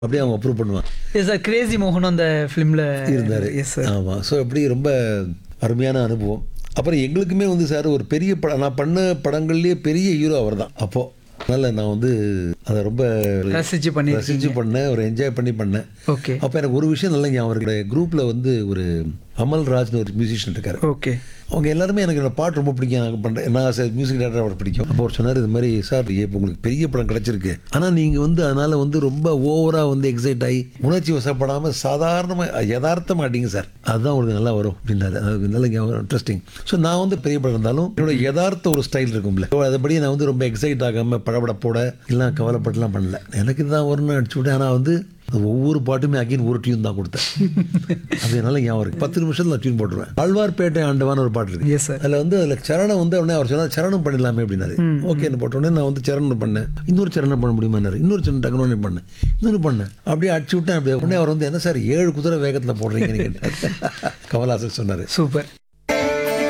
அப்படியே அவங்க அப்ரூவ் பண்ணுவான் எஸ் சார் கிரேசி மோகன் அந்த ஃபிலிமில் இருந்தார் எஸ் சார் ஆமாம் ஸோ அப்படி ரொம்ப அருமையான அனுபவம் அப்புறம் எங்களுக்குமே வந்து சார் ஒரு பெரிய படம் நான் பண்ண படங்கள்லேயே பெரிய ஹீரோ அவர் தான் அப்போது அதனால் நான் வந்து அதை ரொம்ப ரசிச்சு பண்ணி ரசிச்சு பண்ணேன் ஒரு என்ஜாய் பண்ணி பண்ணேன் ஓகே அப்போ எனக்கு ஒரு விஷயம் நல்லா ஞாபகம் இருக்கு குரூப்பில் வந்து ஒரு அமல் ராஜ்னு ஒரு மியூசிஷியன் இருக்காரு ஓகே அவங்க எல்லாருமே எனக்கு என்னோட பாட்டு ரொம்ப பிடிக்கும் நான் பண்ணுறேன் நான் சார் மியூசிக் டேரக்டர் அவர் பிடிக்கும் அப்போ அவர் சொன்னார் இது மாதிரி சார் இப்போ உங்களுக்கு பெரிய படம் கிடச்சிருக்கு ஆனால் நீங்கள் வந்து அதனால் வந்து ரொம்ப ஓவராக வந்து எக்ஸைட் ஆகி உணர்ச்சி வசப்படாமல் சாதாரணமாக யதார்த்தமாக ஆட்டிங்க சார் அதுதான் உங்களுக்கு நல்லா வரும் அப்படின்னாரு அது நல்ல இன்ட்ரெஸ்டிங் ஸோ நான் வந்து பெரிய படம் இருந்தாலும் என்னோட யதார்த்த ஒரு ஸ்டைல் இருக்கும்ல So, அதுபடி நான் வந்து ரொம்ப எக்ஸைட் ஆகாமல் படபடப்போட எல்லாம் கவலைப்பட்டுலாம் பண்ணல எனக்கு இதுதான் வரும்னு அடிச்சு விட்டேன் ஆனால் வந்து அது ஒவ்வொரு பாட்டுமே அகைன் ஒரு டியூன் தான் கொடுத்தேன் அது என்னால ஞாபகம் இருக்கு பத்து நிமிஷத்துல நான் டியூன் போட்டுருவேன் ஆழ்வார்பேட்டை ஆண்டவான ஒரு பாட்டு இருக்கு எஸ் சார் அதில் வந்து அதில் சரணம் வந்து உடனே அவர் சொன்னார் சரணம் பண்ணிடலாமே அப்படின்னாரு ஓகேன்னு போட்ட உடனே நான் வந்து சரணம் பண்ணேன் இன்னொரு சரணம் பண்ண முடியுமான்னாரு இன்னொரு சரணம் டக்குனு உடனே பண்ணேன் இன்னொரு பண்ணேன் அப்படியே அடிச்சு விட்டேன் அப்படியே உடனே அவர் வந்து என்ன சார் ஏழு குதிரை வேகத்தில் போடுறீங்கன்னு கேட்டார் கமல்ஹாசன் சொன்னார் சூப்பர்